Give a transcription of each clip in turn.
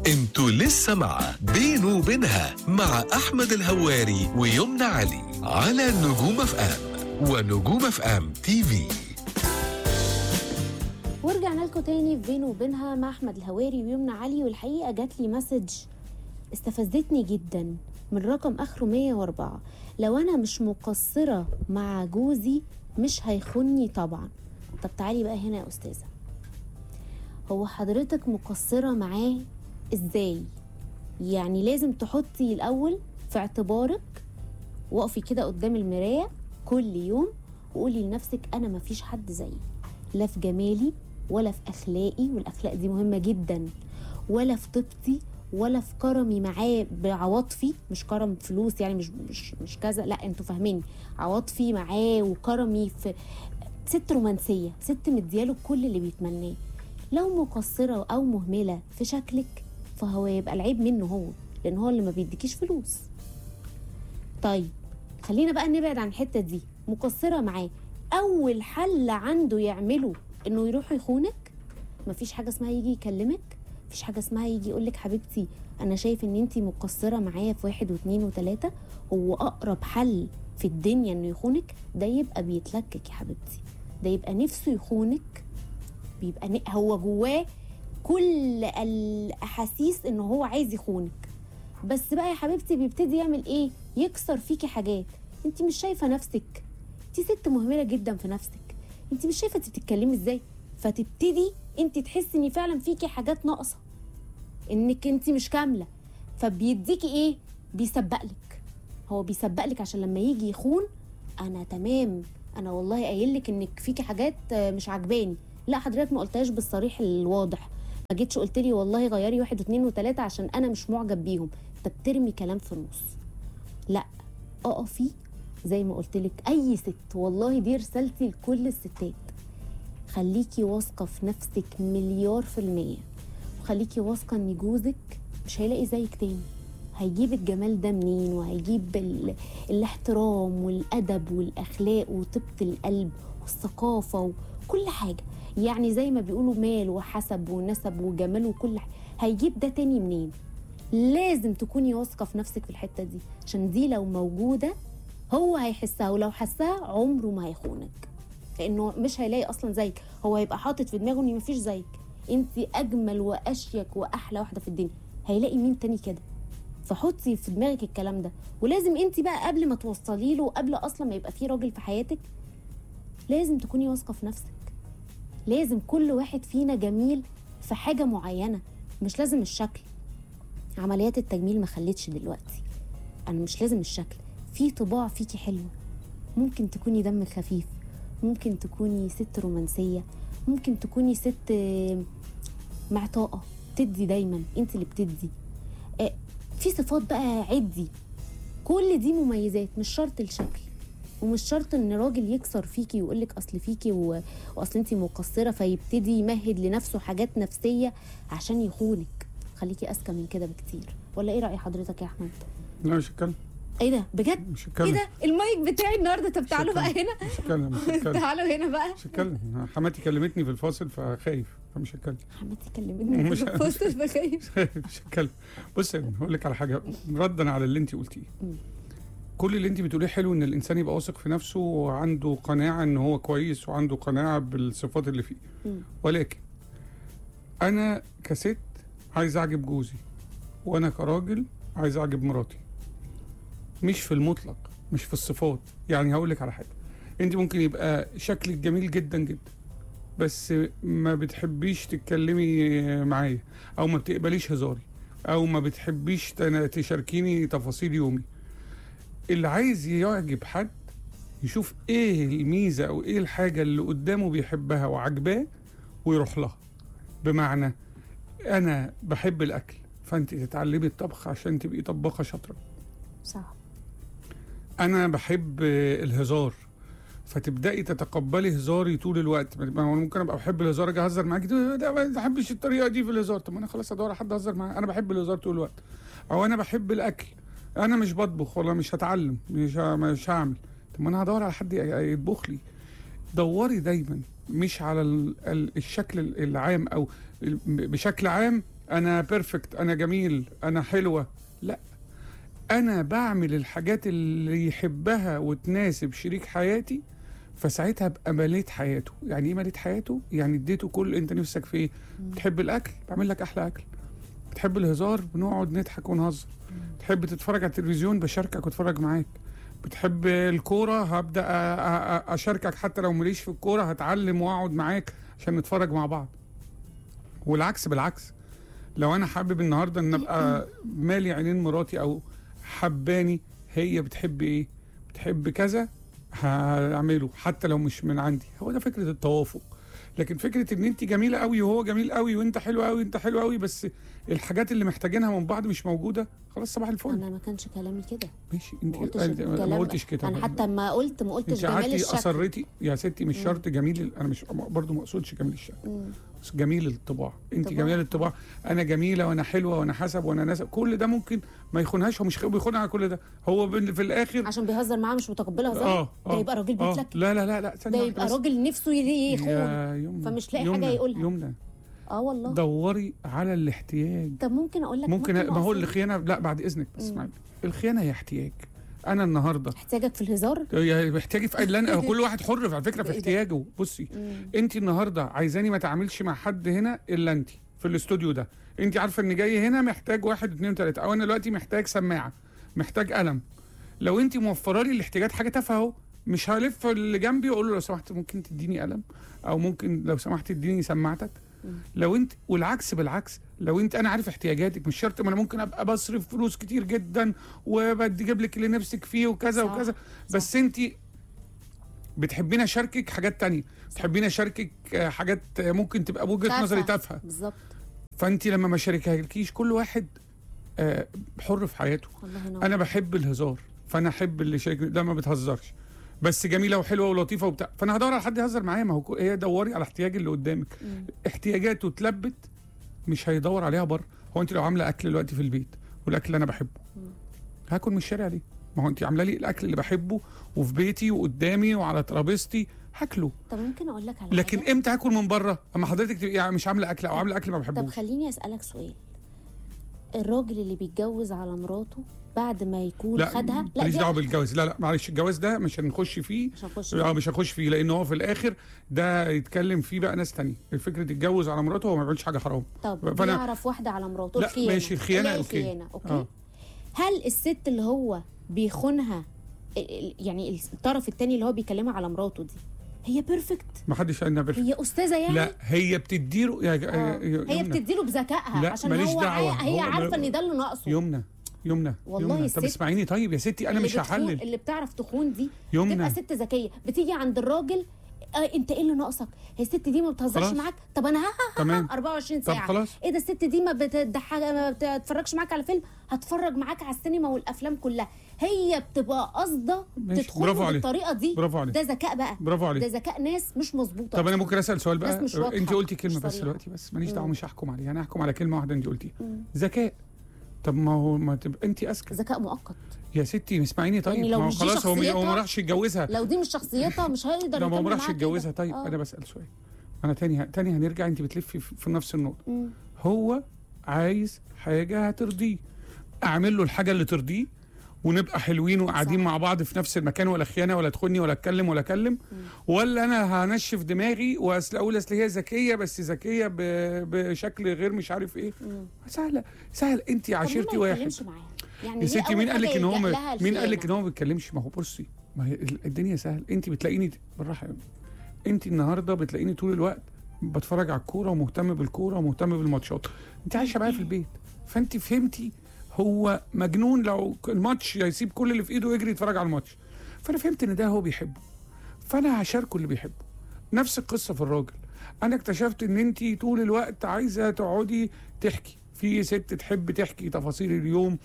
انتوا لسه مع بينه وبينها مع احمد الهواري ويمنى علي على نجوم اف ام ونجوم اف ام تي في ورجعنا لكم تاني في بينه وبينها مع احمد الهواري ويمنى علي والحقيقه جات لي مسج استفزتني جدا من رقم اخره 104 لو انا مش مقصره مع جوزي مش هيخوني طبعا طب تعالي بقى هنا يا استاذه هو حضرتك مقصره معاه ازاي يعني لازم تحطي الاول في اعتبارك وقفي كده قدام المرايه كل يوم وقولي لنفسك انا مفيش حد زيي لا في جمالي ولا في اخلاقي والاخلاق دي مهمه جدا ولا في طيبتي ولا في كرمي معاه بعواطفي مش كرم فلوس يعني مش مش مش كذا لا انتوا فاهميني عواطفي معاه وكرمي في ست رومانسيه ست مدياله كل اللي بيتمناه لو مقصره او مهمله في شكلك فهو يبقى العيب منه هو لان هو اللي ما بيديكيش فلوس طيب خلينا بقى نبعد عن الحته دي مقصره معاه اول حل عنده يعمله انه يروح يخونك مفيش حاجه اسمها يجي يكلمك مفيش حاجه اسمها يجي يقول لك حبيبتي انا شايف ان انتي مقصره معايا في واحد واثنين وثلاثه هو اقرب حل في الدنيا انه يخونك ده يبقى بيتلكك يا حبيبتي ده يبقى نفسه يخونك بيبقى ن- هو جواه كل الاحاسيس ان هو عايز يخونك بس بقى يا حبيبتي بيبتدي يعمل ايه يكسر فيكي حاجات انت مش شايفه نفسك انت ست مهمله جدا في نفسك انت مش شايفه انت بتتكلمي ازاي فتبتدي انت تحسي ان فعلا فيكي حاجات ناقصه انك انت مش كامله فبيديكي ايه بيسبقلك هو بيسبقلك عشان لما يجي يخون انا تمام انا والله قايل لك انك فيكي حاجات آه، مش عجباني لا حضرتك ما قلتهاش بالصريح الواضح ما جيتش قلت لي والله غيري واحد واثنين وثلاثه عشان انا مش معجب بيهم انت بترمي كلام في النص لا اقفي زي ما قلت لك اي ست والله دي رسالتي لكل الستات خليكي واثقه في نفسك مليار في الميه وخليكي واثقه ان جوزك مش هيلاقي زيك تاني هيجيب الجمال ده منين وهيجيب ال... الاحترام والادب والاخلاق وطيبه القلب والثقافه وكل حاجه يعني زي ما بيقولوا مال وحسب ونسب وجمال وكل حاجه هيجيب ده تاني منين لازم تكوني واثقه في نفسك في الحته دي عشان دي لو موجوده هو هيحسها ولو حسها عمره ما هيخونك لانه مش هيلاقي اصلا زيك هو هيبقى حاطط في دماغه ان مفيش زيك انت اجمل واشيك واحلى واحده في الدنيا هيلاقي مين تاني كده فحطي في دماغك الكلام ده ولازم انت بقى قبل ما توصلي له قبل اصلا ما يبقى في راجل في حياتك لازم تكوني واثقه في نفسك لازم كل واحد فينا جميل في حاجه معينه مش لازم الشكل عمليات التجميل ما خلتش دلوقتي انا مش لازم الشكل في طباع فيكي حلوه ممكن تكوني دم خفيف ممكن تكوني ست رومانسيه ممكن تكوني ست آه، معطاءه تدي دايما انت اللي بتدي آه، في صفات بقى عدي كل دي مميزات مش شرط الشكل ومش شرط ان راجل يكسر فيكي ويقول لك اصل فيكي و... واصل انت مقصره فيبتدي يمهد لنفسه حاجات نفسيه عشان يخونك خليكي اذكى من كده بكتير ولا ايه راي حضرتك يا احمد لا مش هتكلم ايه ده بجد مش ايه هتكلم ده المايك بتاعي النهارده طب تعالوا بقى هنا مش هتكلم مش هتكلم تعالوا هنا بقى مش هتكلم حماتي كلمتني في الفاصل فخايف فمش هتكلم حماتي كلمتني مش- في البوست بخايف مش هتكلم بص يا هقول لك على حاجه ردا على اللي انت قلتيه مم. كل اللي انت بتقوليه حلو ان الانسان يبقى واثق في نفسه وعنده قناعه ان هو كويس وعنده قناعه بالصفات اللي فيه مم. ولكن انا كست عايز اعجب جوزي وانا كراجل عايز اعجب مراتي مش في المطلق مش في الصفات يعني هقول لك على حاجه انت ممكن يبقى شكلك جميل جدا جدا بس ما بتحبيش تتكلمي معايا او ما بتقبليش هزاري او ما بتحبيش تنا- تشاركيني تفاصيل يومي اللي عايز يعجب حد يشوف ايه الميزه او ايه الحاجه اللي قدامه بيحبها وعجباه ويروح لها بمعنى انا بحب الاكل فانت تتعلمي الطبخ عشان تبقي طباخه شاطره صح انا بحب آه، الهزار فتبداي تتقبلي هزاري طول الوقت ما هو ممكن ابقى بحب الهزار اجي اهزر معاكي تقولي ده ما بحبش الطريقه دي في الهزار طب ما انا خلاص ادور على حد اهزر معاه انا بحب الهزار طول الوقت او انا بحب الاكل انا مش بطبخ ولا مش هتعلم مش ه- مش هعمل طب ما انا هدور على حد ي- يطبخ لي دوري دايما مش على ال- ال- الشكل ال- العام او ال- بشكل عام انا بيرفكت انا جميل انا حلوه لا انا بعمل الحاجات اللي يحبها وتناسب شريك حياتي فساعتها ابقى مليت حياته يعني ايه مليت حياته يعني اديته كل انت نفسك في ايه بتحب الاكل بعمل لك احلى اكل بتحب الهزار بنقعد نضحك ونهزر تحب تتفرج على التلفزيون بشاركك واتفرج معاك بتحب الكوره هبدا أ- أ- أ- اشاركك حتى لو ماليش في الكوره هتعلم واقعد معاك عشان نتفرج مع بعض والعكس بالعكس لو انا حابب النهارده ان ابقى مالي عينين مراتي او حباني هي بتحب ايه بتحب كذا هعمله حتى لو مش من عندي هو ده فكره التوافق لكن فكره ان انت جميله قوي وهو جميل قوي وانت حلو قوي وانت حلو قوي بس الحاجات اللي محتاجينها من بعض مش موجوده خلاص صباح الفل انا ما كانش كلامي كده ماشي انت ما قلتش أنت ما الكلام قلتش كده انا حتى ما قلت ما قلتش انت جمال قعدتي الشكل اصريتي يا ستي مش شرط جميل ال- انا مش برضو ما اقصدش جميل الشكل مم. بس جميل الطباع انت طباع. جميل الطباع انا جميله وانا حلوه وانا حسب وانا ناسب كل ده ممكن ما يخونهاش هو مش بيخونها على كل ده هو بال- في الاخر عشان بيهزر معاه مش متقبلها صح اه ده يبقى راجل آه. بيتلك لا لا لا لا ثانية ده واحدة يبقى بس. راجل نفسه ي- يخون يا يمنى فمش لاقي حاجة يمنى، يقولها. يمنى اه والله دوري على الاحتياج طب ممكن اقول لك ممكن ما هو أصلاً الخيانه لا بعد اذنك بس مم. اسمعي الخيانه هي احتياج انا النهارده احتياجك في الهزار يا محتاجي في اللي انا كل واحد حر على فكره في إيه ده؟ احتياجه بصي مم. انت النهارده عايزاني ما اتعاملش مع حد هنا الا انت في الاستوديو ده انت عارفه ان جاي هنا محتاج واحد اتنين تلاته او انا دلوقتي محتاج سماعه محتاج قلم لو انت موفره لي الاحتياجات حاجه تافهه اهو مش هلف اللي جنبي واقول له لو سمحت ممكن تديني قلم او ممكن لو سمحت تديني سماعتك مم. لو انت والعكس بالعكس لو انت انا عارف احتياجاتك مش شرط ما انا ممكن ابقى بصرف فلوس كتير جدا وبجيب لك اللي نفسك فيه وكذا صح، وكذا بس انت بتحبيني اشاركك حاجات تانية بتحبيني اشاركك آه، حاجات آه، ممكن تبقى بوجهه تافهة. نظري تافهه بالظبط فانت لما ما شاركهالكيش كل واحد آه، حر في حياته الله ينور انا بحب الهزار فانا احب اللي شاركني ده ما بتهزرش بس جميله وحلوه ولطيفه وبتاع فانا هدور على حد يهزر معايا ما هو كو- هي دوري على احتياج اللي قدامك مم. احتياجاته اتلبت مش هيدور عليها بره هو انت لو عامله اكل دلوقتي في البيت والاكل اللي انا بحبه مم. هاكل من الشارع ليه ما هو انت عامله لي الاكل اللي بحبه وفي بيتي وقدامي وعلى ترابيزتي هاكله طب ممكن اقول لك على لكن حاجة؟ امتى هاكل من بره اما حضرتك تبقي يعني مش عامله اكل او عامله اكل ما طب بحبوش خليني اسالك سؤال الراجل اللي بيتجوز على مراته بعد ما يكون لا خدها لا ماليش دي دعوه بالجواز لا لا معلش الجواز ده مش هنخش فيه مش هنخش اه مش هنخش فيه لان هو في الاخر ده يتكلم فيه بقى ناس تانية فكره يتجوز على مراته هو ما بيعملش حاجه حرام طب فأنا- بيعرف واحده على مراته لا، الخيانه ماشي، الخيانة اللي هي أوكي. الخيانه اوكي آه. هل الست اللي هو بيخونها ال- ال- يعني الطرف التاني اللي هو بيكلمها على مراته دي هي بيرفكت ما حدش قال انها بيرفكت. هي استاذه يعني لا هي بتديله يا آه. يا- هي يمنى. بتديله بذكائها لا، عشان ماليش هو دعوة. عا- هي هو- عارفه ان ده اللي ناقصه يمنى يمنى والله يمنى. الست طب اسمعيني طيب يا ستي انا اللي مش بتخون- هحلل اللي بتعرف تخون دي يمنى. تبقى ست ذكيه بتيجي عند الراجل آه انت ايه اللي ناقصك هي الست دي ما بتهزرش خلاص. معاك طب انا ها ها تمام 24 طب ساعه خلاص ايه ده الست دي ما بتضحك ما بتتفرجش معاك على فيلم هتفرج معاك على السينما والافلام كلها هي بتبقى قاصده ماشي. تدخل برافو عليك. بالطريقه دي برافو عليك ده ذكاء بقى برافو ده عليك ذكاء ناس مش مظبوطه طب انا ممكن اسال سؤال ناس بقى مش واضحة، انت قلتي كلمه مش بس صريحة. دلوقتي بس ماليش دعوه مم. مش هحكم عليها انا هحكم على كلمه واحده انت قلتيها مم. ذكاء طب ما هو ما تبقى انت اذكى ذكاء مؤقت يا ستي اسمعيني طيب يعني لو ما هو مش دي خلاص هو هو ما شخصيتها- راحش يتجوزها لو دي مش شخصيتها مش هيقدر لو ما يكمل راحش معاك يتجوزها كده. طيب آه. انا بسال سؤال انا تاني تاني هنرجع انت بتلفي في في نفس النقطه مم. هو عايز حاجه هترضيه اعمل له الحاجه اللي ترضيه ونبقى حلوين وقاعدين صح. مع بعض في نفس المكان ولا خيانه ولا تخوني ولا اتكلم ولا اكلم ولا انا هنشف دماغي واصل اقول اصل هي ذكيه بس ذكيه ب- بشكل غير مش عارف ايه مم. سهله سهل انت طب ليه عاشرتي ما واحد يتكلمش معاها؟ يعني يا ليه ستي أول مين قال لك حاجة ان هو يلجأ ما- لها مين قال لك الخيانة؟ ان هو ما بيتكلمش ما هو بصي ما هي ال- الدنيا سهل انت بتلاقيني بالراحه يا أمي. انت النهارده بتلاقيني طول الوقت بتفرج على الكوره ومهتم بالكوره ومهتم بالماتشات انت عايشه معايا في البيت فانت فهمتي هو مجنون لو ك- الماتش يسيب كل اللي في ايده ويجري يتفرج على الماتش فانا فهمت ان ده هو بيحبه فانا هشاركه اللي بيحبه نفس القصه في الراجل انا اكتشفت ان انت طول الوقت عايزه تقعدي تحكي في ست تحب تحكي تفاصيل اليوم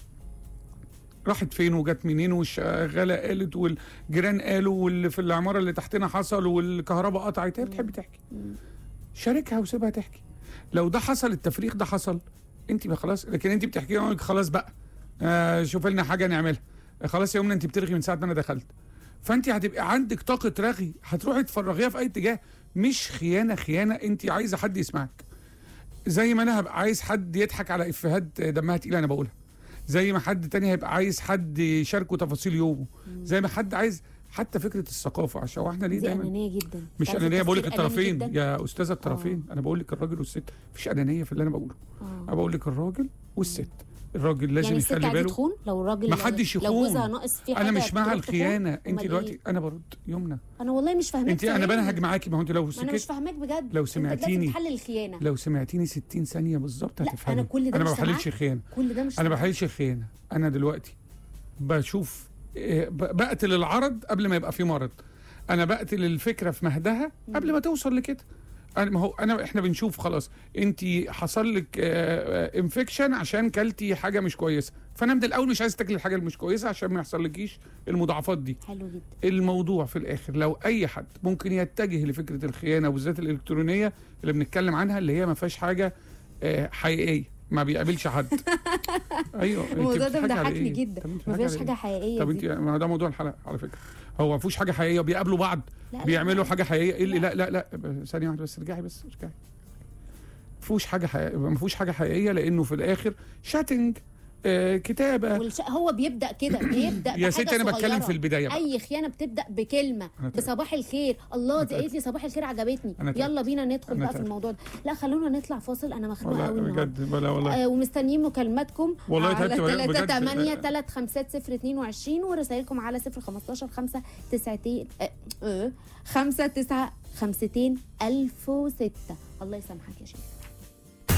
راحت فين وجت منين والشغاله قالت والجيران قالوا واللي في العماره اللي تحتنا حصل والكهرباء قطعت هي بتحب تحكي مم. شاركها وسيبها تحكي لو ده حصل التفريغ ده حصل انت بقى خلاص لكن انت بتحكي يقول لك خلاص بقى آه شوف لنا حاجه نعملها آه، خلاص يا امنا انت بترغي من ساعه ما انا دخلت فانت هتبقى عندك طاقه رغي هتروحي تفرغيها في اي اتجاه مش خيانه خيانه انت عايزه حد يسمعك زي ما انا هبقى عايز حد يضحك على افيهات دمها تقيل انا بقولها زي ما حد تاني هيبقى عايز حد يشاركه تفاصيل يومه زي ما حد عايز حتى فكره الثقافه عشان هو احنا ليه دي دايما انانيه جدا مش تعرفي انانيه بقول لك التفكير أناني الطرفين جداً؟ يا استاذه الطرفين انا بقول لك الراجل والست مفيش انانيه في اللي انا بقوله آه. انا بقول لك الراجل والست الراجل لازم يعني الست يخلي عادي باله تخون لو الراجل ما حدش لو يخون. جوزها ناقص فيه انا حاجة مش مع تروح الخيانه تخون؟ انت أمال دلوقتي إيه؟ انا برد يمنى انا والله مش فاهماك انت انا بنهج معاكي ما هو انت لو ما انا مش سكت فاهماك بجد لو أنت سمعتيني- لازم تحلل الخيانه لو سمعتيني 60 ثانيه بالظبط لا، هتفهمي أنا كل ده انا ما مش بحللش سامعاك. خيانه كل ده مش انا ما سامعاك. بحللش خيانه انا دلوقتي بشوف إيه، ب- بقتل العرض قبل ما يبقى في مرض انا بقتل الفكره في مهدها قبل ما توصل لكده انا ما هو انا احنا بنشوف خلاص انت حصل لك انفكشن عشان كلتي حاجه مش كويسه فانا من الاول مش عايز تاكلي الحاجه اللي مش كويسه عشان ما يحصلكيش المضاعفات دي حلو جدا الموضوع في الاخر لو اي حد ممكن يتجه لفكره الخيانه وبالذات الالكترونيه اللي بنتكلم عنها اللي هي ما فيهاش حاجه آه، حقيقيه ما بيقابلش حد ايوه أنت الموضوع ده بتضحكي على مضحكني إيه؟ جدا طب أنت ما بتضحكي فيهاش على حاجه إيه؟ حقيقيه طب دي. انت ما ده موضوع الحلقه على فكره هو ما فيهوش حاجه حقيقيه بيقابلوا بعض لا، لا، بيعملوا لا. حاجه حقيقيه ايه اللي لا لا لا ثانيه واحده بس ارجعي بس ارجعي ما فيهوش حاجه حقيقيه ما فيهوش حاجه حقيقيه لانه في الاخر شاتنج آه كتابه والش... هو بيبدا كده بيبدا يا بحاجة ستي انا بتكلم صغيرة. في البدايه بقى. اي خيانه بتبدا بكلمه أنا تعبت. بصباح الخير الله دي تعبت. قالت لي صباح الخير عجبتني أنا تعبت. يلا بينا ندخل أنا بقى في تعبت. الموضوع ده لا خلونا نطلع فاصل انا مخنوقه قوي والله النهارده بجد ولا والله آه ومستنيين مكالماتكم والله على تعبت بجد- 3 بجد. 8 3 5 0 22 ورسائلكم على 0 15 5 9 5 9 5 1006 الله يسامحك يا شيخ